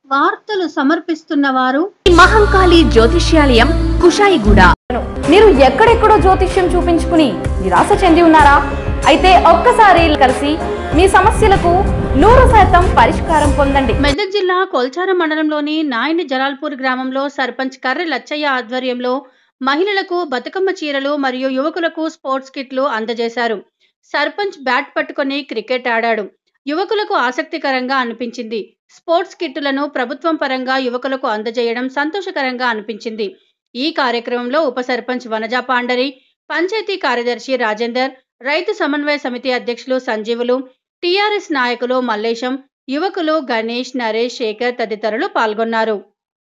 వార్తలు సమర్పిస్తున్న వారు మహంకాళి జ్యోతిష్యాలయం కుషాయిగూడ మీరు ఎక్కడెక్కడో జ్యోతిష్యం చూపించుకుని నిరాశ చెంది ఉన్నారా అయితే ఒక్కసారి కలిసి మీ సమస్యలకు నూరు శాతం పరిష్కారం పొందండి మెదక్ జిల్లా కొల్చారం మండలంలోని నాయని జలాల్పూర్ గ్రామంలో సర్పంచ్ కర్రె లచ్చయ్య ఆధ్వర్యంలో మహిళలకు బతుకమ్మ చీరలు మరియు యువకులకు స్పోర్ట్స్ కిట్లు అందజేశారు సర్పంచ్ బ్యాట్ పట్టుకొని క్రికెట్ ఆడాడు యువకులకు ఆసక్తికరంగా అనిపించింది స్పోర్ట్స్ కిట్టులను ప్రభుత్వం పరంగా యువకులకు అందజేయడం సంతోషకరంగా అనిపించింది ఈ కార్యక్రమంలో ఉప సర్పంచ్ వనజా పాండరి పంచాయతీ కార్యదర్శి రాజేందర్ రైతు సమన్వయ సమితి అధ్యక్షులు సంజీవులు టీఆర్ఎస్ నాయకులు మల్లేశం యువకులు గణేష్ నరేష్ శేఖర్ తదితరులు పాల్గొన్నారు